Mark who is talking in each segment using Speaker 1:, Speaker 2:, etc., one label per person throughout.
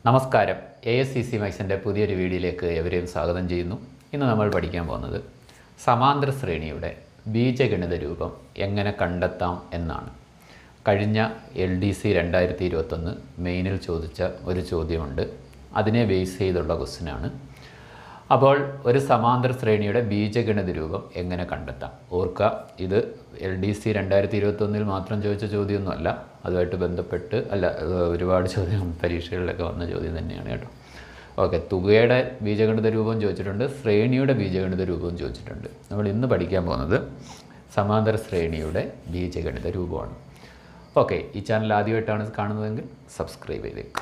Speaker 1: നമസ്കാരം A S C C മാക്സിൻ്റെ പുതിയൊരു വീഡിയോയിലേക്ക് എവരെയും സ്വാഗതം ചെയ്യുന്നു ഇന്ന് നമ്മൾ പഠിക്കാൻ പോകുന്നത് സമാന്തര ശ്രേണിയുടെ ബീജഗണിത രൂപം എങ്ങനെ കണ്ടെത്താം എന്നാണ് കഴിഞ്ഞ എൽ ഡി സി രണ്ടായിരത്തി ഇരുപത്തൊന്ന് മെയിനിൽ ചോദിച്ച ഒരു ചോദ്യമുണ്ട് അതിനെ ബേസ് ചെയ്തുള്ള ക്വസ്റ്റ്യനാണ് അപ്പോൾ ഒരു സമാന്തര ശ്രേണിയുടെ ബീജഗണിത രൂപം എങ്ങനെ കണ്ടെത്താം ഓർക്കുക ഇത് എൽ ഡി സി രണ്ടായിരത്തി ഇരുപത്തൊന്നിൽ മാത്രം ചോദിച്ച ചോദ്യമൊന്നുമല്ല അതുമായിട്ട് ബന്ധപ്പെട്ട് അല്ല ഏഹ് ഒരുപാട് ചോദ്യം പരീക്ഷകളിലൊക്കെ വന്ന ചോദ്യം തന്നെയാണ് കേട്ടോ ഓക്കെ തുകയുടെ ബീജഗണിത രൂപം ചോദിച്ചിട്ടുണ്ട് ശ്രേണിയുടെ ബീജഗണിത രൂപവും ചോദിച്ചിട്ടുണ്ട് നമ്മൾ ഇന്ന് പഠിക്കാൻ പോകുന്നത് സമാന്തര ശ്രേണിയുടെ ബീജഗണിത രൂപമാണ് ഓക്കെ ഈ ചാനൽ ആദ്യമായിട്ടാണ് കാണുന്നതെങ്കിൽ സബ്സ്ക്രൈബ് ചെയ്തേക്കും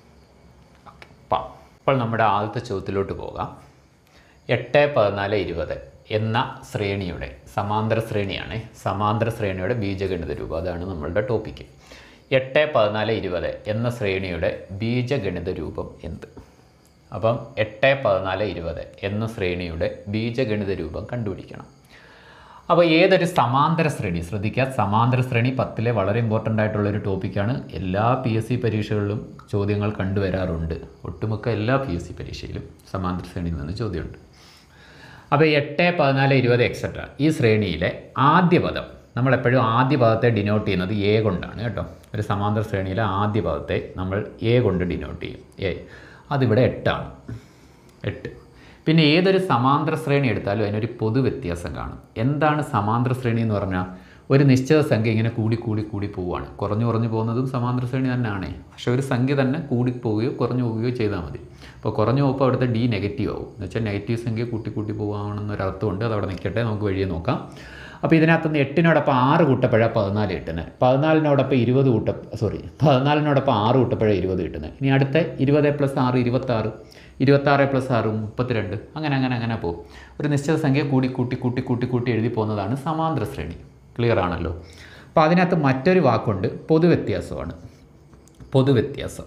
Speaker 1: ഓക്കെ പാം അപ്പോൾ നമ്മുടെ ആദ്യത്തെ ചോദ്യത്തിലോട്ട് പോകാം എട്ട് പതിനാല് ഇരുപത് എന്ന ശ്രേണിയുടെ സമാന്തര ശ്രേണിയാണ് സമാന്തര ശ്രേണിയുടെ ബീജഗണിത രൂപം അതാണ് നമ്മളുടെ ടോപ്പിക്ക് എട്ട് പതിനാല് ഇരുപത് എന്ന ശ്രേണിയുടെ ബീജഗണിത രൂപം എന്ത് അപ്പം എട്ട് പതിനാല് ഇരുപത് എന്ന ശ്രേണിയുടെ ബീജഗണിത രൂപം കണ്ടുപിടിക്കണം അപ്പോൾ ഏതൊരു സമാന്തര ശ്രേണി ശ്രദ്ധിക്കുക സമാന്തര ശ്രേണി പത്തിലെ വളരെ ഇമ്പോർട്ടൻ്റ് ആയിട്ടുള്ള ഒരു ടോപ്പിക്കാണ് എല്ലാ പി എസ് സി പരീക്ഷകളിലും ചോദ്യങ്ങൾ കണ്ടുവരാറുണ്ട് ഒട്ടുമിക്ക എല്ലാ പി എസ് സി പരീക്ഷയിലും സമാന്തര ശ്രേണിയിൽ നിന്ന് ചോദ്യമുണ്ട് അപ്പോൾ എട്ട് പതിനാല് ഇരുപത് എക്സെട്ര ഈ ശ്രേണിയിലെ ആദ്യ പദം നമ്മളെപ്പോഴും ആദ്യ പദത്തെ ഡിനോട്ട് ചെയ്യുന്നത് എ കൊണ്ടാണ് കേട്ടോ ഒരു സമാന്തര ശ്രേണിയിലെ ആദ്യ പദത്തെ നമ്മൾ എ കൊണ്ട് ഡിനോട്ട് ചെയ്യും എ അതിവിടെ എട്ടാണ് എട്ട് പിന്നെ ഏതൊരു സമാന്തര ശ്രേണി എടുത്താലും അതിനൊരു പൊതു വ്യത്യാസം കാണും എന്താണ് സമാന്തര ശ്രേണി എന്ന് പറഞ്ഞാൽ ഒരു നിശ്ചിത സംഖ്യ ഇങ്ങനെ കൂടി കൂടി കൂടി പോവുകയാണ് കുറഞ്ഞു കുറഞ്ഞു പോകുന്നതും സമാന്തര ശ്രേണി തന്നെയാണ് പക്ഷേ ഒരു സംഖ്യ തന്നെ കൂടി പോവുകയോ കുറഞ്ഞു പോവുകയോ ചെയ്താൽ മതി അപ്പോൾ കുറഞ്ഞു പോകുമ്പോൾ അവിടുത്തെ ഡി നെഗറ്റീവ് ആവും എന്ന് വെച്ചാൽ നെഗറ്റീവ് സംഖ്യ കൂട്ടി കൂട്ടി പോകാമെന്നൊരർത്ഥമുണ്ട് അത് അവിടെ നിൽക്കട്ടെ നമുക്ക് വഴിയെ നോക്കാം അപ്പോൾ ഇതിനകത്തുനിന്ന് എട്ടിനോടൊപ്പം ആറ് കൂട്ടപ്പഴ പതിനാല് കിട്ടുന്നത് പതിനാലിനോടൊപ്പം ഇരുപത് കൂട്ട സോറി പതിനാലിനോടൊപ്പം ആറ് കൂട്ടപ്പഴ ഇരുപത് കിട്ടുന്നത് ഇനി അടുത്ത ഇരുപത് പ്ലസ് ആറ് ഇരുപത്താറ് ഇരുപത്താറ് പ്ലസ് ആറ് മുപ്പത്തിരണ്ട് അങ്ങനെ അങ്ങനെ അങ്ങനെ പോകും ഒരു നിശ്ചിത സംഖ്യ കൂടി കൂട്ടി കൂട്ടി കൂട്ടി കൂട്ടി എഴുതി പോകുന്നതാണ് സമാന്തര ശ്രേണി ക്ലിയർ ആണല്ലോ അപ്പോൾ അതിനകത്ത് മറ്റൊരു വാക്കുണ്ട് പൊതുവ്യത്യാസമാണ് പൊതുവ്യത്യാസം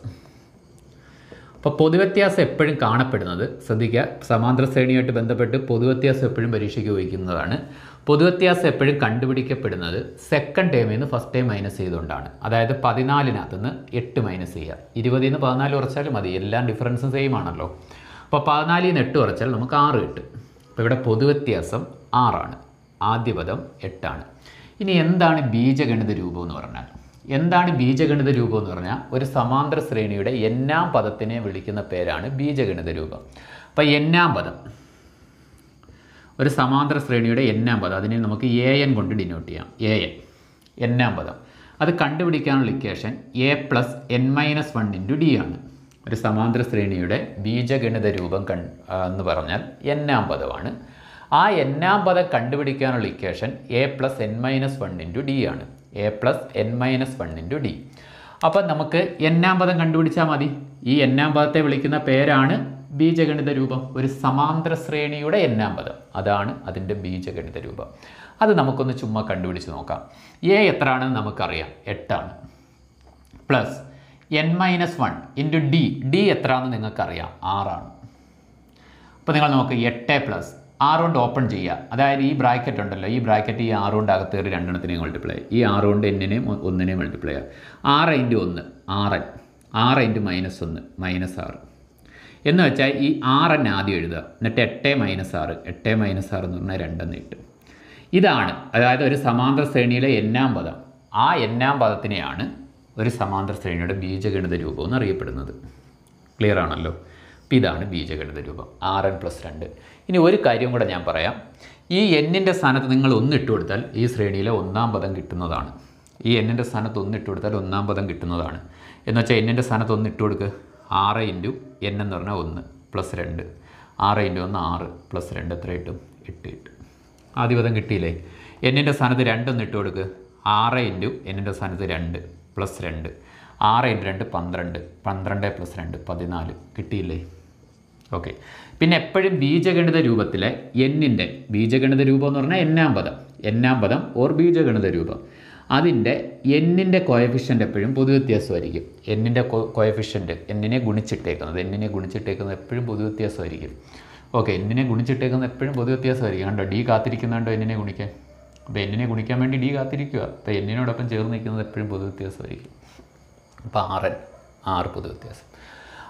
Speaker 1: അപ്പോൾ പൊതുവ്യത്യാസം എപ്പോഴും കാണപ്പെടുന്നത് ശ്രദ്ധിക്കുക സമാന്തര ശ്രേണിയായിട്ട് ബന്ധപ്പെട്ട് പൊതുവ്യത്യാസം എപ്പോഴും പരീക്ഷയ്ക്ക് ഉപയോഗിക്കുന്നതാണ് പൊതുവ്യത്യാസം എപ്പോഴും കണ്ടുപിടിക്കപ്പെടുന്നത് സെക്കൻഡ് ടേമിൽ നിന്ന് ഫസ്റ്റ് ടൈം മൈനസ് ചെയ്തുകൊണ്ടാണ് അതായത് പതിനാലിനകത്ത് നിന്ന് എട്ട് മൈനസ് ചെയ്യുക ഇരുപതിൽ നിന്ന് പതിനാല് കുറച്ചാലും മതി എല്ലാം ഡിഫറൻസും സെയിം ആണല്ലോ അപ്പോൾ പതിനാലിൽ നിന്ന് എട്ട് കുറച്ചാൽ നമുക്ക് ആറ് കിട്ടും അപ്പോൾ ഇവിടെ പൊതുവ്യത്യാസം ആറാണ് ആദ്യ പദം എട്ടാണ് ഇനി എന്താണ് ബീജഗണിത രൂപം എന്ന് പറഞ്ഞാൽ എന്താണ് ബീജഗണിത രൂപം എന്ന് പറഞ്ഞാൽ ഒരു സമാന്തര ശ്രേണിയുടെ എന്നാം പദത്തിനെ വിളിക്കുന്ന പേരാണ് ബീജഗണിത രൂപം അപ്പോൾ എന്നാം പദം ഒരു സമാന്തര ശ്രേണിയുടെ എന്നാം പദം അതിനെ നമുക്ക് എ എൻ കൊണ്ട് ഡിനോട്ട് ചെയ്യാം എ എൻ എന്നാം പദം അത് കണ്ടുപിടിക്കാനുള്ള equation a plus n minus one into d ആണ് ഒരു സമാന്തര ശ്രേണിയുടെ ബീജഗണിത രൂപം കൺ ആ, എന്ന് പറഞ്ഞാൽ എന്നാം പദമാണ് ആ എന്നാം പദം കണ്ടുപിടിക്കാനുള്ള equation a plus n minus one into d ആണ് a plus n minus one into d അപ്പം നമുക്ക് എന്നാം പദം കണ്ടുപിടിച്ചാൽ മതി ഈ എന്നാം പദത്തെ വിളിക്കുന്ന പേരാണ് ബീജഗണിത രൂപം ഒരു സമാന്തര ശ്രേണിയുടെ എന്നാം പദം അതാണ് അതിൻ്റെ ബീജഗണിത രൂപം അത് നമുക്കൊന്ന് ചുമ്മാ കണ്ടുപിടിച്ച് നോക്കാം എ എത്രയാണെന്ന് നമുക്കറിയാം എട്ടാണ് plus n minus one into d d എത്രയാണെന്ന് നിങ്ങൾക്കറിയാം ആറാണ് അപ്പോൾ നിങ്ങൾ നോക്ക് എട്ട് പ്ലസ് ആറ് കൊണ്ട് ഓപ്പൺ ചെയ്യുക അതായത് ഈ ബ്രാക്കറ്റ് ഉണ്ടല്ലോ ഈ ബ്രാക്കറ്റ് ഈ ആറ് കൊണ്ട് അകത്ത് കയറി രണ്ടെണ്ണത്തിനെയും മൾട്ടിപ്ലൈ ഈ ആറ് കൊണ്ട് എന്നിനെയും ഒ- ഒന്നിനെയും മൾട്ടിപ്ലൈ ചെയ്യുക ആറ് ഇൻറ്റു ഒന്ന് ആറ് ആറ് ഇൻറ്റു മൈനസ് ഒന്ന് മൈനസ് ആറ് എന്ന് വെച്ചാൽ ഈ ആറ് എന്നെ ആദ്യം എഴുതുക എന്നിട്ട് എട്ട് മൈനസ് ആറ് എട്ട് മൈനസ് ആറ് എന്ന് പറഞ്ഞാൽ രണ്ടെന്ന് കിട്ടും ഇതാണ് അതായത് ഒരു സമാന്തര ശ്രേണിയിലെ എന്നാം പദം ആ എന്നാം പദത്തിനെയാണ് ഒരു സമാന്തര ശ്രേണിയുടെ ബീജഗണിത രൂപം എന്ന് അറിയപ്പെടുന്നത് ക്ലിയർ ആണല്ലോ അപ്പോൾ ഇതാണ് ബീജഗണിത രൂപം ആർ എൻ പ്ലസ് രണ്ട് ഇനി ഒരു കാര്യം കൂടെ ഞാൻ പറയാം ഈ എന്നിൻ്റെ സ്ഥാനത്ത് നിങ്ങൾ ഒന്നിട്ട് കൊടുത്താൽ ഈ ശ്രേണിയിലെ ഒന്നാം പദം കിട്ടുന്നതാണ് ഈ എന്നിൻ്റെ സ്ഥാനത്ത് ഒന്നിട്ട് കൊടുത്താൽ ഒന്നാം പദം കിട്ടുന്നതാണ് എന്ന് വെച്ചാൽ എന്നിൻ്റെ സ്ഥാനത്ത് ഒന്നിട്ട് കൊടുക്കുക ആറ് ഇൻറ്റു എൻ എന്ന് പറഞ്ഞാൽ ഒന്ന് പ്ലസ് രണ്ട് ആറ് ഇൻറ്റു ഒന്ന് ആറ് പ്ലസ് രണ്ട് എത്ര കിട്ടും എട്ട് കിട്ടും ആദ്യപദം കിട്ടിയില്ലേ എന്നിൻ്റെ സ്ഥാനത്ത് രണ്ടൊന്ന് ഇട്ട് കൊടുക്ക് ആറ് ഇൻറ്റു എന്നിൻ്റെ സ്ഥാനത്ത് രണ്ട് പ്ലസ് രണ്ട് ആറ് ഇൻറ്റു രണ്ട് പന്ത്രണ്ട് പന്ത്രണ്ട് പ്ലസ് രണ്ട് പതിനാല് കിട്ടിയില്ലേ ഓക്കെ പിന്നെ എപ്പോഴും ബീജഗണിത രൂപത്തിലെ എന്നിൻ്റെ ബീജഗണിത രൂപം എന്ന് പറഞ്ഞാൽ എന്നാം പദം എന്നാം പദം ഓർ ബീജഗണിത രൂപം അതിൻ്റെ എന്നിൻ്റെ കോയഫിഷ്യൻ്റ് എപ്പോഴും പൊതുവ്യത്യാസമായിരിക്കും എന്നിൻ്റെ കോയഫിഷ്യൻ്റ് എന്നിനെ ഗുണിച്ചിട്ടേക്കുന്നത് എന്നിനെ ഗുണിച്ചിട്ടേക്കുന്നത് എപ്പോഴും പൊതുവ്യത്യാസമായിരിക്കും ഓക്കെ എന്നിനെ ഗുണിച്ചിട്ടേക്കുന്നത് എപ്പോഴും പൊതുവ്യത്യാസമായിരിക്കും കണ്ടോ ഡി കാത്തിരിക്കുന്നുണ്ടോ എന്നിനെ ഗുണിക്കാൻ അപ്പോൾ എന്നിനെ ഗുണിക്കാൻ വേണ്ടി ഡി കാത്തിരിക്കുക അപ്പോൾ എന്നിനോടൊപ്പം ചേർന്ന് നിൽക്കുന്നത് എപ്പോഴും പൊതുവ്യത്യാസമായിരിക്കും അപ്പോൾ ആറ് ആറ് പൊതുവ്യത്യാസം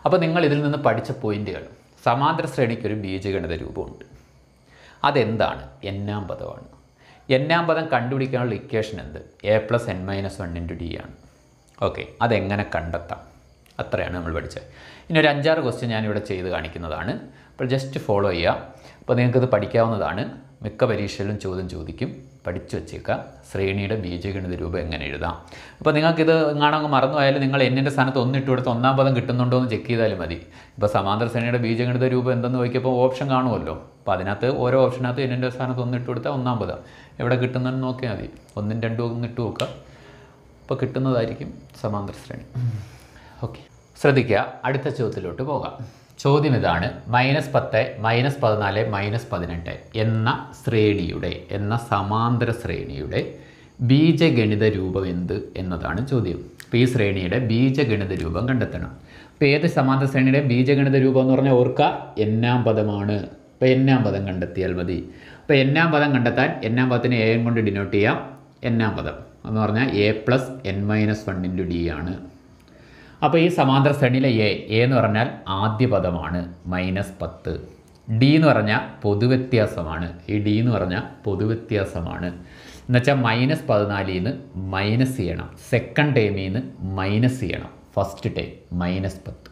Speaker 1: അപ്പോൾ നിങ്ങൾ ഇതിൽ നിന്ന് പഠിച്ച പോയിന്റുകൾ സമാന്തര ശ്രേണിക്ക് ഒരു ബീജഗണിത രൂപമുണ്ട് അതെന്താണ് എന്നാം പദമാണ് എന്നാം പദം കണ്ടുപിടിക്കാനുള്ള ഇക്വേഷൻ എന്ത് a plus n minus one into d ആണ് ഓക്കെ അതെങ്ങനെ കണ്ടെത്താം അത്രയാണ് നമ്മൾ പഠിച്ചത് ഇനി ഒരു അഞ്ചാറ് ക്വസ്റ്റ്യൻ ഞാനിവിടെ ചെയ്ത് കാണിക്കുന്നതാണ് അപ്പോൾ ജസ്റ്റ് ഫോളോ ചെയ്യുക അപ്പോൾ നിങ്ങൾക്കിത് പഠിക്കാവുന്നതാണ് മിക്ക പരീക്ഷയിലും ചോദ്യം ചോദിക്കും പഠിച്ചു വെച്ചേക്കുക ശ്രേണിയുടെ ബീജഗണിത രൂപം എങ്ങനെ എഴുതാം അപ്പോൾ നിങ്ങൾക്കിത് എങ്ങാണങ്ങ് മറന്നു പോയാലും നിങ്ങൾ എന്നിൻ്റെ സ്ഥാനത്ത് ഒന്നിട്ട് കൊടുത്ത് ഒന്നാം പദം കിട്ടുന്നുണ്ടോ എന്ന് ചെക്ക് ചെയ്താലും മതി ഇപ്പോൾ സമാന്തര ശ്രേണിയുടെ ബീജഗണിത രൂപം എന്തെന്ന് നോക്കിയപ്പോൾ ഓപ്ഷൻ കാണുമല്ലോ അപ്പോൾ അതിനകത്ത് ഓരോ ഓപ്ഷനകത്ത് എന്നിൻ്റെ സ്ഥാനത്ത് ഒന്നിട്ട് കൊടുത്താൽ ഒന്നാം പദം എവിടെ കിട്ടുന്നെന്ന് നോക്കിയാൽ മതി ഒന്നും രണ്ടും ഒന്നിട്ട് നോക്കുക അപ്പോൾ കിട്ടുന്നതായിരിക്കും സമാന്തര ശ്രേണി ഓക്കെ ശ്രദ്ധിക്കുക അടുത്ത ചോദ്യത്തിലോട്ട് പോകാം ചോദ്യം ഇതാണ് മൈനസ് പത്ത് മൈനസ് പതിനാല് മൈനസ് പതിനെട്ട് എന്ന ശ്രേണിയുടെ എന്ന സമാന്തര ശ്രേണിയുടെ ബീജഗണിത രൂപം എന്ത് എന്നതാണ് ചോദ്യം അപ്പോൾ ഈ ശ്രേണിയുടെ ബീജഗണിത രൂപം കണ്ടെത്തണം അപ്പോൾ ഏത് സമാന്തര ശ്രേണിയുടെ ബീജഗണിത രൂപം എന്ന് പറഞ്ഞാൽ ഓർക്കുക എന്നാം പദമാണ് അപ്പോൾ എന്നാം പദം കണ്ടെത്തിയാൽ മതി അപ്പോൾ എന്നാം പദം കണ്ടെത്താൻ എന്നാം പദത്തിന് എ കൊണ്ട് ഡിനോട്ട് ചെയ്യാം എന്നാം പദം എന്ന് പറഞ്ഞാൽ a plus n minus one into d ആണ് അപ്പോൾ ഈ സമാന്തര ശ്രേണിയിലെ എ എ എന്ന് പറഞ്ഞാൽ ആദ്യ പദമാണ് മൈനസ് പത്ത് ഡി എന്ന് പറഞ്ഞാൽ പൊതുവ്യത്യാസമാണ് ഈ ഡി എന്ന് പറഞ്ഞാൽ പൊതുവ്യത്യാസമാണ് എന്നുവെച്ചാൽ മൈനസ് പതിനാലിൽ നിന്ന് മൈനസ് ചെയ്യണം സെക്കൻഡ് ടൈമിൽ നിന്ന് മൈനസ് ചെയ്യണം ഫസ്റ്റ് ടൈം മൈനസ് പത്ത്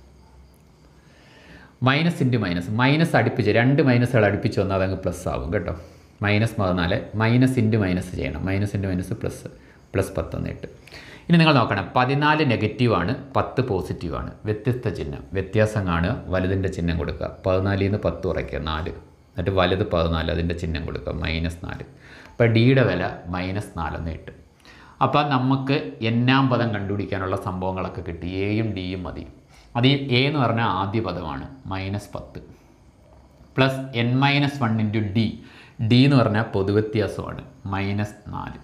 Speaker 1: മൈനസ് ഇൻറ്റു മൈനസ് മൈനസ് അടുപ്പിച്ച് രണ്ട് മൈനസുകൾ അടുപ്പിച്ച് വന്നാൽ അതങ്ങ് പ്ലസ് ആവും കേട്ടോ മൈനസ് പതിനാല് മൈനസ് ഇൻറ്റു മൈനസ് ചെയ്യണം minus into minus plus plus പത്തൊന്ന് ഇട്ട് ഇനി നിങ്ങൾ നോക്കണം പതിനാല് നെഗറ്റീവാണ് പത്ത് പോസിറ്റീവാണ് വ്യത്യസ്ത ചിഹ്നം വ്യത്യാസം കാണുക വലുതിൻ്റെ ചിഹ്നം കൊടുക്കുക പതിനാലിൽ നിന്ന് പത്ത് കുറയ്ക്കുക നാല് എന്നിട്ട് വലുത് പതിനാല് അതിൻ്റെ ചിഹ്നം കൊടുക്കുക മൈനസ് നാല് അപ്പോൾ ഡിയുടെ വില മൈനസ് നാലെന്ന് ഇട്ട് അപ്പോൾ നമുക്ക് എന്നാം പദം കണ്ടുപിടിക്കാനുള്ള സംഭവങ്ങളൊക്കെ കിട്ടി എയും ഡിയും മതി അത് ഈ എ എന്ന് പറഞ്ഞാൽ ആദ്യ പദമാണ് മൈനസ് പത്ത് plus n minus one into d d എന്ന് പറഞ്ഞാൽ പൊതുവ്യത്യാസമാണ് മൈനസ് നാല്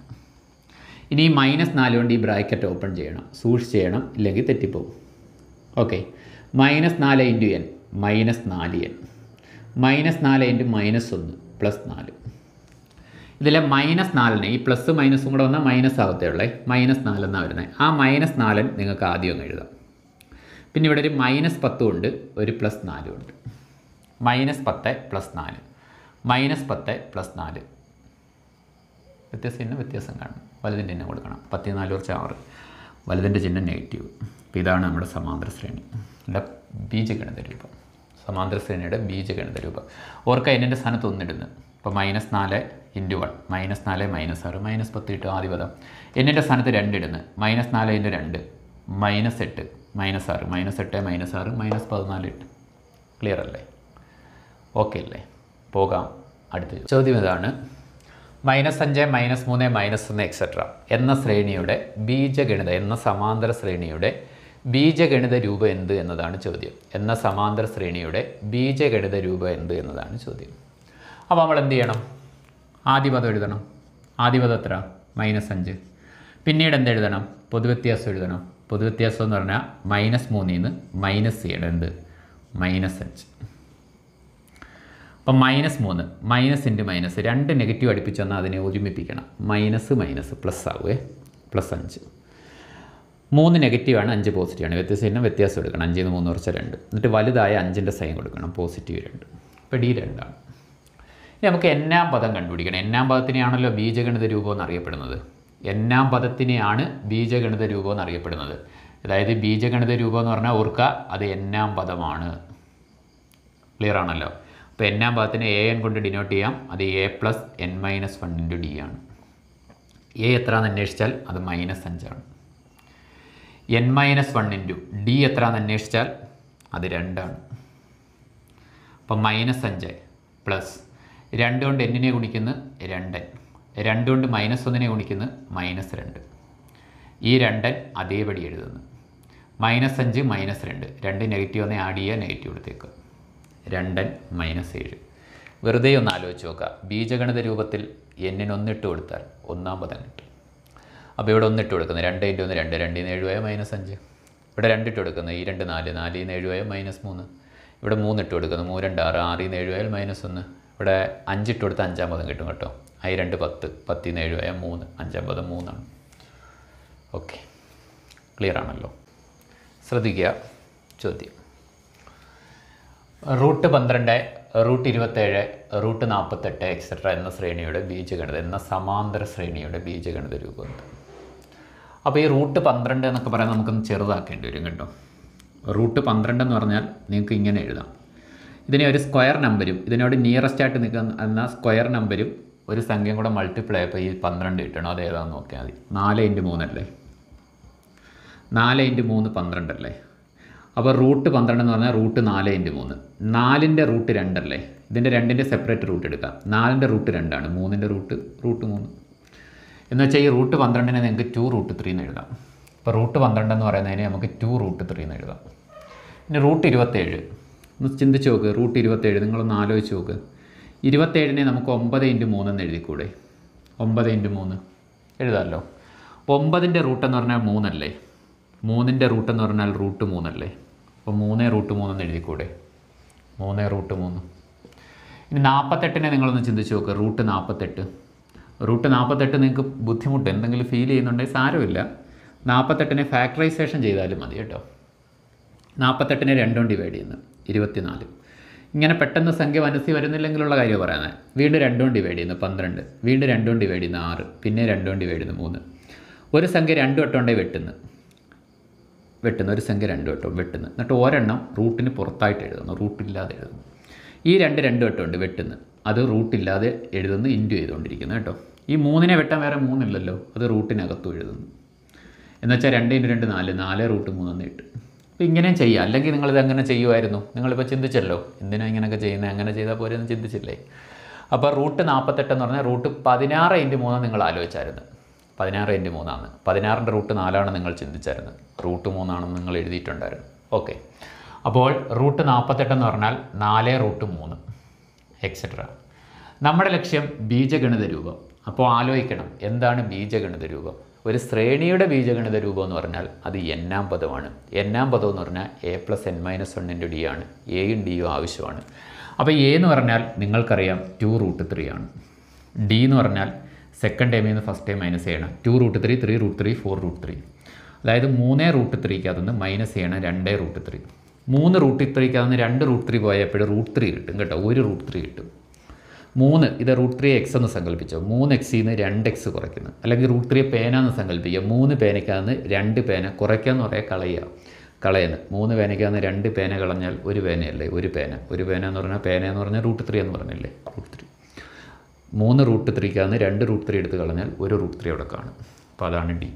Speaker 1: ഇനി ഈ മൈനസ് നാല് കൊണ്ട് ഈ ബ്രാക്കറ്റ് ഓപ്പൺ ചെയ്യണം സൂക്ഷിച്ച് ചെയ്യണം ഇല്ലെങ്കിൽ തെറ്റിപ്പോവും ഓക്കെ മൈനസ് നാല് ഇൻറ്റു എൻ മൈനസ് നാല് എൻ മൈനസ് നാല് ഇൻറ്റു മൈനസ് ഒന്ന് പ്ലസ് നാല് ഇതിലെ മൈനസ് നാലിന് ഈ പ്ലസ് മൈനസും കൂടെ വന്നാൽ മൈനസ് ആകത്തേ ഉള്ളേ മൈനസ് നാലെന്നാണ് വരുന്നത് ആ മൈനസ് നാലൻ നിങ്ങൾക്ക് ആദ്യം അങ്ങ് എഴുതാം പിന്നെ ഇവിടെ ഒരു മൈനസ് പത്തും ഉണ്ട് ഒരു പ്ലസ് നാലും ഉണ്ട് മൈനസ് പത്ത് പ്ലസ് നാല് മൈനസ് പത്ത് പ്ലസ് നാല് വ്യത്യാസം ചിഹ്നം വ്യത്യാസം കാണും വലുതിൻ്റെ ചിഹ്നം കൊടുക്കണം പത്തിനാല് കുറച്ച് ആറ് വലുതിൻ്റെ ചിഹ്നം നെഗറ്റീവ് അപ്പോൾ ഇതാണ് നമ്മുടെ സമാന്തര ശ്രേണി അല്ല ബീജഗണിത രൂപം സമാന്തര ശ്രേണിയുടെ ബീജഗണിത രൂപം ഓർക്ക എന്നിൻ്റെ സ്ഥാനത്ത് ഒന്നിടുന്നു ഇപ്പോൾ മൈനസ് നാല് ഇൻറ്റു വൺ മൈനസ് നാല് മൈനസ് ആറ് മൈനസ് പത്ത് ഇട്ട് ആദ്യ പദം എന്നിൻ്റെ സ്ഥാനത്ത് രണ്ടിടുന്നു മൈനസ് നാല് ഇൻറ്റു രണ്ട് മൈനസ് എട്ട് മൈനസ് ആറ് മൈനസ് എട്ട് മൈനസ് ആറ് മൈനസ് പതിനാല് എട്ട് ക്ലിയർ അല്ലേ ഓക്കെ അല്ലേ പോകാം അടുത്ത ചോദ്യം ഇതാണ് മൈനസ് അഞ്ച് മൈനസ് മൂന്ന് മൈനസ് ഒന്ന് എക്സെട്ര എന്ന ശ്രേണിയുടെ ബീജഗണിത എന്ന സമാന്തര ശ്രേണിയുടെ ബീജഗണിത രൂപം എന്ത് എന്നതാണ് ചോദ്യം എന്ന സമാന്തര ശ്രേണിയുടെ ബീജഗണിത രൂപം എന്ത് എന്നതാണ് ചോദ്യം അപ്പോൾ നമ്മൾ എന്ത് ചെയ്യണം ആദ്യപദം എഴുതണം ആദ്യപദം എത്ര മൈനസ് അഞ്ച് പിന്നീട് എന്ത് എഴുതണം പൊതുവ്യത്യാസം എഴുതണം പൊതുവ്യത്യാസം എന്ന് പറഞ്ഞാൽ മൈനസ് മൂന്നിൽ നിന്ന് മൈനസ് ചെയ്യണം എന്ത് മൈനസ് അഞ്ച് അപ്പം മൈനസ് മൂന്ന് മൈനസ് ഇൻറ്റു മൈനസ് രണ്ട് നെഗറ്റീവ് അടുപ്പിച്ച് വന്നാൽ അതിനെ ഒരുമിപ്പിക്കണം മൈനസ് മൈനസ് പ്ലസ് ആവുമേ പ്ലസ് അഞ്ച് മൂന്ന് നെഗറ്റീവാണ് അഞ്ച് പോസിറ്റീവാണ് വ്യത്യാസം ചിഹ്നം വ്യത്യാസം എടുക്കണം അഞ്ചിൽ നിന്ന് മൂന്ന് കുറച്ച രണ്ട് എന്നിട്ട് വലുതായ അഞ്ചിൻ്റെ സൈൻ കൊടുക്കണം പോസിറ്റീവ് രണ്ട് ഇപ്പോൾ ഡി രണ്ടാണ് ഇനി നമുക്ക് എന്നാം പദം കണ്ടുപിടിക്കണം എന്നാം പദത്തിനെയാണല്ലോ ബീജഗണിത രൂപം എന്നറിയപ്പെടുന്നത് എന്നാം പദത്തിനെയാണ് ബീജഗണിത രൂപം എന്നറിയപ്പെടുന്നത് അതായത് ബീജഗണിത രൂപം എന്ന് പറഞ്ഞാൽ ഓർക്കുക അത് എന്നാം പദമാണ് ക്ലിയർ ആണല്ലോ അപ്പോൾ എന്നാം പദത്തിന് എ എൻ കൊണ്ട് ഡിനോട്ട് ചെയ്യാം അത് a plus n minus one into d ആണ് എ എത്രയാണെന്ന് അന്വേഷിച്ചാൽ അത് മൈനസ് അഞ്ചാണ് n minus one into d എത്രയാണെന്ന് അന്വേഷിച്ചാൽ അത് രണ്ടാണ് അപ്പം മൈനസ് അഞ്ച് പ്ലസ് രണ്ട് കൊണ്ട് എന്നിനെ ഗുണിക്കുന്നു രണ്ടൻ രണ്ട് കൊണ്ട് മൈനസ് ഒന്നിനെ ഗുണിക്കുന്നു മൈനസ് രണ്ട് ഈ രണ്ടൻ അതേപടി എഴുതുന്നു മൈനസ് അഞ്ച് മൈനസ് രണ്ട് രണ്ട് നെഗറ്റീവ് ഒന്നേ ആഡ് ചെയ്യുക നെഗറ്റീവ് എടുത്തേക്ക് രണ്ടൻ മൈനസ് ഏഴ് വെറുതെ ഒന്ന് ആലോചിച്ച് നോക്കുക ബീജഗണിത രൂപത്തിൽ എന്നിന് ഒന്നിട്ട് കൊടുത്താൽ ഒന്നാം പദം കിട്ടും അപ്പോൾ ഇവിടെ ഒന്നിട്ട് കൊടുക്കുന്നത് രണ്ട് ഇൻറ്റു ഒന്ന് രണ്ട് രണ്ടിൽ നിന്ന് ഏഴുപോയ മൈനസ് അഞ്ച് ഇവിടെ രണ്ടിട്ട് കൊടുക്കുന്നത് ഈ രണ്ട് നാല് നാലിൽ നിന്ന് ഏഴുപോയ മൈനസ് മൂന്ന് ഇവിടെ മൂന്നിട്ട് കൊടുക്കുന്നത് മൂന്ന് രണ്ട് ആറ് ആറിൽ നിന്ന് ഏഴുപോയാൽ മൈനസ് ഒന്ന് ഇവിടെ അഞ്ചിട്ട് കൊടുത്താൽ അഞ്ചാം പദം കിട്ടും കേട്ടോ ആയി രണ്ട് പത്ത് പത്തിൽ നിന്ന് ഏഴുപോയ മൂന്ന് അഞ്ചാം പദം മൂന്നാണ് ഓക്കെ ക്ലിയർ ആണല്ലോ ശ്രദ്ധിക്കുക ചോദ്യം റൂട്ട് പന്ത്രണ്ട് റൂട്ട് ഇരുപത്തേഴ് റൂട്ട് നാൽപ്പത്തെട്ട് എക്സെട്ര എന്ന ശ്രേണിയുടെ ബീജഗണിത എന്ന സമാന്തര ശ്രേണിയുടെ ബീജഗണിത രൂപമുണ്ട് അപ്പോൾ ഈ റൂട്ട് പന്ത്രണ്ട് എന്നൊക്കെ പറയാൻ നമുക്കൊന്ന് ചെറുതാക്കേണ്ടി വരും കേട്ടോ റൂട്ട് പന്ത്രണ്ട് എന്ന് പറഞ്ഞാൽ നിങ്ങൾക്ക് ഇങ്ങനെ എഴുതാം ഇതിനെ ഒരു സ്ക്വയർ നമ്പരും ഇതിനോട് നിയറസ്റ്റ് ആയിട്ട് നിൽക്കുന്ന എന്ന സ്ക്വയർ നമ്പരും ഒരു സംഖ്യയും കൂടെ മൾട്ടിപ്ലൈ ആയപ്പോൾ ഈ പന്ത്രണ്ട് കിട്ടണം അത് ഏതാണെന്ന് നോക്കിയാൽ മതി നാല് ഇൻറ്റു മൂന്നല്ലേ നാല് ഇൻറ്റു മൂന്ന് പന്ത്രണ്ടല്ലേ അപ്പോൾ റൂട്ട് പന്ത്രണ്ട് എന്ന് പറഞ്ഞാൽ റൂട്ട് നാല് ഇൻറ്റു മൂന്ന് നാലിൻ്റെ റൂട്ട് രണ്ടല്ലേ ഇതിൻ്റെ രണ്ടിൻ്റെ സെപ്പറേറ്റ് റൂട്ട് എടുക്കാം നാലിൻ്റെ റൂട്ട് രണ്ടാണ് മൂന്നിൻ്റെ റൂട്ട് റൂട്ട് മൂന്ന് എന്ന് വെച്ചാൽ ഈ റൂട്ട് പന്ത്രണ്ടിനെ നിങ്ങൾക്ക് ടു റൂട്ട് ത്രീ എന്ന് എഴുതാം ഇപ്പോൾ റൂട്ട് പന്ത്രണ്ട് എന്ന് പറയുന്നതിനെ നമുക്ക് ടു റൂട്ട് ത്രീ എന്ന് എഴുതാം ഇനി റൂട്ട് ഇരുപത്തേഴ് ഒന്ന് ചിന്തിച്ച് നോക്ക് റൂട്ട് ഇരുപത്തേഴ് നിങ്ങളൊന്ന് ആലോചിച്ച് നോക്ക് ഇരുപത്തേഴിനെ നമുക്ക് ഒമ്പത് ഇൻറ്റു മൂന്നെന്ന് എഴുതിക്കൂടെ ഒമ്പത് ഇൻറ്റു മൂന്ന് എഴുതാമല്ലോ അപ്പോൾ ഒമ്പതിൻ്റെ റൂട്ട് എന്ന് പറഞ്ഞാൽ മൂന്നല്ലേ മൂന്നിൻ്റെ റൂട്ട് എന്ന് പറഞ്ഞാൽ റൂട്ട് മൂന്നല്ലേ അപ്പോൾ മൂന്നേ റൂട്ട് മൂന്നെന്ന് എഴുതിക്കൂടെ മൂന്നേ റൂട്ട് മൂന്ന് ഇനി നാൽപ്പത്തെട്ടിനെ നിങ്ങളൊന്ന് ചിന്തിച്ച് നോക്ക് റൂട്ട് നാൽപ്പത്തെട്ട് റൂട്ട് നാൽപ്പത്തെട്ട് നിങ്ങൾക്ക് ബുദ്ധിമുട്ട് എന്തെങ്കിലും ഫീൽ ചെയ്യുന്നുണ്ടെങ്കിൽ സാരമില്ല നാൽപ്പത്തെട്ടിനെ ഫാക്ടറൈസേഷൻ ചെയ്താലും മതി കേട്ടോ നാൽപ്പത്തെട്ടിനെ രണ്ടും ഡിവൈഡ് ചെയ്യുന്നു ഇരുപത്തിനാല് ഇങ്ങനെ പെട്ടെന്ന് സംഖ്യ മനസ്സിൽ വരുന്നില്ലെങ്കിലുള്ള കാര്യം പറയുന്നത് വീണ്ടും രണ്ടും ഡിവൈഡ് ചെയ്യുന്നു പന്ത്രണ്ട് വീണ്ടും രണ്ടും ഡിവൈഡ് ചെയ്യുന്നു ആറ് പിന്നെ രണ്ടും ഡിവൈഡ് ചെയ്യുന്നു മൂന്ന് ഒരു സംഖ്യ രണ്ട് വട്ടമുണ്ടേ വെട്ടുന്നു വെട്ടുന്നു ഒരു സംഖ്യ രണ്ട് വട്ടം വെട്ടുന്നു എന്നിട്ട് ഒരെണ്ണം റൂട്ടിന് പുറത്തായിട്ട് എഴുതുന്നു റൂട്ടില്ലാതെ എഴുതുന്നു ഈ രണ്ട് രണ്ട് വട്ടമുണ്ട് വെട്ടുന്നു അത് റൂട്ടില്ലാതെ എഴുതുന്നു ഇൻറ്റു ചെയ്തുകൊണ്ടിരിക്കുന്നു കേട്ടോ ഈ മൂന്നിനെ വെട്ടാൻ വേറെ മൂന്നില്ലല്ലോ അത് റൂട്ടിനകത്തും എഴുതുന്നു എന്നുവെച്ചാൽ രണ്ട് ഇൻറ്റു രണ്ട് നാല് നാല് റൂട്ട് മൂന്നെന്ന് ഇട്ട് അപ്പോൾ ഇങ്ങനെയും ചെയ്യാം അല്ലെങ്കിൽ നിങ്ങളിത് എങ്ങനെ ചെയ്യുമായിരുന്നു നിങ്ങളിപ്പോൾ ചിന്തിച്ചല്ലോ എന്തിനാ ഇങ്ങനെയൊക്കെ ചെയ്യുന്നത് അങ്ങനെ ചെയ്താൽ പോരെ എന്ന് ചിന്തിച്ചില്ലേ അപ്പോൾ റൂട്ട് നാൽപ്പത്തെട്ട് എന്ന് പറഞ്ഞാൽ റൂട്ട് പതിനാറ് ഇൻറ്റു മൂന്ന് നിങ്ങൾ ആലോചിച്ചായിരുന്നു പതിനാറ് ഇൻറ്റു മൂന്നാണ് പതിനാറിൻ്റെ റൂട്ട് നാലാണ് നിങ്ങൾ ചിന്തിച്ചായിരുന്നു റൂട്ട് മൂന്നാണെന്ന് നിങ്ങൾ എഴുതിയിട്ടുണ്ടായിരുന്നു ഓക്കെ അപ്പോൾ റൂട്ട് നാൽപ്പത്തെട്ട് എന്ന് പറഞ്ഞാൽ നാല് റൂട്ട് മൂന്ന് എക്സെട്ര നമ്മുടെ ലക്ഷ്യം ബീജഗണിത രൂപം അപ്പോൾ ആലോചിക്കണം എന്താണ് ബീജഗണിത രൂപം ഒരു ശ്രേണിയുടെ ബീജഗണിത രൂപം എന്ന് പറഞ്ഞാൽ അത് എന്നാം പദമാണ് എന്നാം പദം എന്ന് പറഞ്ഞാൽ എ പ്ലസ് എൻ മൈനസ് വണ്ണിൻ്റെ ഡി ആണ് എയും ഡിയും ആവശ്യമാണ് അപ്പോൾ എ എന്ന് പറഞ്ഞാൽ നിങ്ങൾക്കറിയാം ടു റൂട്ട് ത്രീ ആണ് ഡി എന്ന് പറഞ്ഞാൽ സെക്കൻഡ് ടൈമിൽ നിന്ന് ഫസ്റ്റ് ടൈം മൈനസ് ചെയ്യണം two root three three root three four root three അതായത് മൂന്നേ റൂട്ട് ത്രീക്ക് അതൊന്ന് മൈനസ് ചെയ്യണം രണ്ടേ റൂട്ട് ത്രീ മൂന്ന് റൂട്ട് ത്രീക്ക് അതൊന്ന് രണ്ട് റൂട്ട് ത്രീ പോയപ്പോൾ റൂട്ട് ത്രീ കിട്ടും കേട്ടോ ഒരു റൂട്ട് ത്രീ കിട്ടും മൂന്ന് ഇത് റൂട്ട് ത്രീ എക്സ് എന്ന് സങ്കല്പിച്ചോ മൂന്ന് എക്സിൽ നിന്ന് രണ്ട് എക്സ് കുറയ്ക്കുന്നു അല്ലെങ്കിൽ റൂട്ട് ത്രീ പേന എന്ന് സങ്കല്പിക്കുക മൂന്ന് പേനയ്ക്കാന്ന് രണ്ട് പേന കുറയ്ക്കുക എന്ന് പറയാൻ കളയുക കളയുന്നു മൂന്ന് പേനയ്ക്കാന്ന് രണ്ട് പേന കളഞ്ഞാൽ ഒരു പേനയല്ലേ ഒരു പേന ഒരു പേന എന്ന് പറഞ്ഞാൽ പേന എന്ന് പറഞ്ഞാൽ റൂട്ട് ത്രീ എന്ന് പറഞ്ഞില്ലേ റൂട്ട് ത്രീ മൂന്ന് റൂട്ട് ത്രീക്കാന്ന് രണ്ട് റൂട്ട് ത്രീ എടുത്ത് കളഞ്ഞാൽ ഒരു റൂട്ട് ത്രീ അവിടെ കാണും അപ്പോൾ അതാണ് ഡി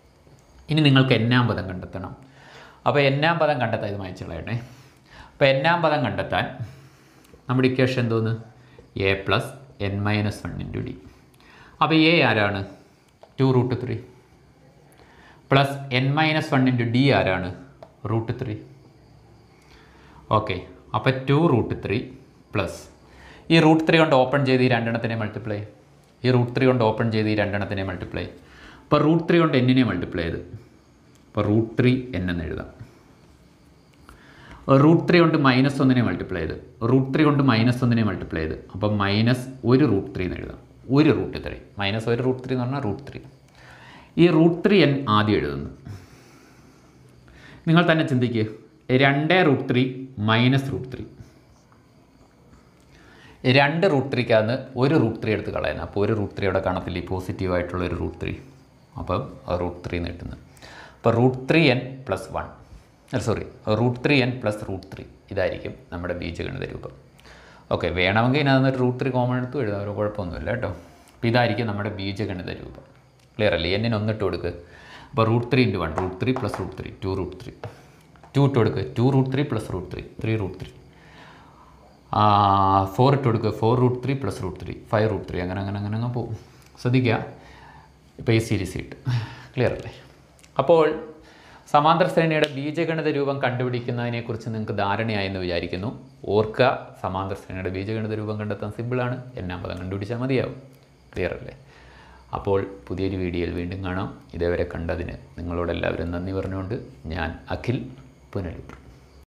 Speaker 1: ഇനി നിങ്ങൾക്ക് എന്നാം പദം കണ്ടെത്തണം അപ്പോൾ എന്നാം പദം കണ്ടെത്താൻ ഇത് വായിച്ചു കളയണേ അപ്പോൾ എന്നാം പദം കണ്ടെത്താൻ നമ്മുടെ ഇക്വേഷൻ എന്തോന്ന് a plus n minus one into d അപ്പോൾ എ ആരാണ് two root three plus n minus one into d ആരാണ് റൂട്ട് ത്രീ ഓക്കെ അപ്പോൾ ടു റൂട്ട് ത്രീ പ്ലസ് ഈ റൂട്ട് ത്രീ കൊണ്ട് ഓപ്പൺ ചെയ്ത് ഈ രണ്ടെണ്ണത്തിനെ മൾട്ടിപ്ലൈ ഈ റൂട്ട് ത്രീ കൊണ്ട് ഓപ്പൺ ചെയ്ത് ഈ രണ്ടെണ്ണത്തിനെ മൾട്ടിപ്ലൈ അപ്പോൾ റൂട്ട് ത്രീ കൊണ്ട് എന്നിനെ മൾട്ടിപ്ലൈ ചെയ്ത് അപ്പോൾ റൂട്ട് ത്രീ എൻ എന്ന് എഴുതാം റൂട്ട് ത്രീ കൊണ്ട് മൈനസ് ഒന്നിനെ മൾട്ടിപ്ലൈ ചെയ്ത് റൂട്ട് ത്രീ കൊണ്ട് മൈനസ് ഒന്നിനെ മൾട്ടിപ്ലൈ ചെയ്ത് അപ്പം മൈനസ് ഒരു റൂട്ട് ത്രീ എന്ന് എഴുതാം ഒരു റൂട്ട് ത്രീ മൈനസ് ഒരു റൂട്ട് ത്രീ എന്ന് പറഞ്ഞാൽ റൂട്ട് ത്രീ ഈ റൂട്ട് ത്രീ എൻ ആദ്യം എഴുതുന്നു നിങ്ങൾ തന്നെ ചിന്തിക്കുക രണ്ട് root three minus root three രണ്ട് റൂട്ട് ത്രീക്കകത്ത് ഒരു റൂട്ട് ത്രീ എടുത്ത് കളയുന്നത് അപ്പോൾ ഒരു റൂട്ട് ത്രീ അവിടെ കാണത്തില്ല ഈ പോസിറ്റീവായിട്ടുള്ള ഒരു റൂട്ട് ത്രീ അപ്പം റൂട്ട് ത്രീ കിട്ടുന്നത് അപ്പോൾ root three n plus one അല്ല sorry root three n plus root three ഇതായിരിക്കും നമ്മുടെ ബീജഗണിത രൂപം ഓക്കെ വേണമെങ്കിൽ ഇതിനകത്ത് റൂട്ട് ത്രീ കോമൺ എടുത്തു എഴുതാം ഒരു കുഴപ്പമൊന്നുമില്ല കേട്ടോ അപ്പോൾ ഇതായിരിക്കും നമ്മുടെ ബീജഗണിത രൂപം ക്ലിയർ അല്ലേ എന്നിന് ഒന്നിട്ട് കൊടുക്ക് അപ്പോൾ root three into one root three plus root three two root three two ഇട്ട് കൊടുക്ക് two root three plus root three three root three four ഇട്ട് കൊടുക്കുക four root three plus root three five root three അങ്ങനെ അങ്ങനെ അങ്ങനെ അങ്ങ് പോകും ശ്രദ്ധിക്കുക ഇപ്പോൾ ഈ സീരീസ് ഇട്ട് ക്ലിയർ അല്ലേ അപ്പോൾ സമാന്തര ശ്രേണിയുടെ ബീജഗണിത രൂപം കണ്ടുപിടിക്കുന്നതിനെക്കുറിച്ച് നിങ്ങൾക്ക് ധാരണയായെന്ന് വിചാരിക്കുന്നു ഓർക്കുക സമാന്തര ശ്രേണിയുടെ ബീജഗണിത രൂപം കണ്ടെത്താൻ സിമ്പിളാണ് എന്നാം പദം കണ്ടുപിടിച്ചാൽ മതിയാവും ക്ലിയർ അല്ലേ അപ്പോൾ പുതിയൊരു വീഡിയോയിൽ വീണ്ടും കാണാം ഇതേവരെ കണ്ടതിന് നിങ്ങളോടെല്ലാവരും നന്ദി പറഞ്ഞുകൊണ്ട് ഞാൻ അഖിൽ പുനലൂർ